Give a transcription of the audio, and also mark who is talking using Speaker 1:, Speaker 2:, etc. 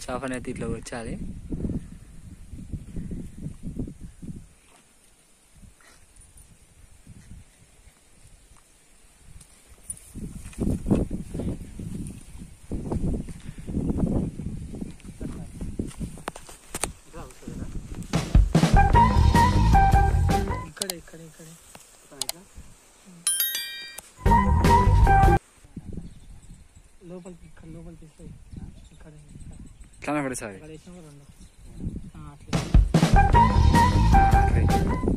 Speaker 1: చేపని అయితే ఇట్లా వచ్చాలి
Speaker 2: ఇక్కడే ఇక్కడే ఇక్కడే లోపలికి ఇక్కడ లోపలికి తీసుకో ఇక్కడ
Speaker 1: ఇట్లా కూడా సార్
Speaker 2: ఇక్కడ వేసినా కూడా రెండు ఆ, అట్లే
Speaker 1: అట్లే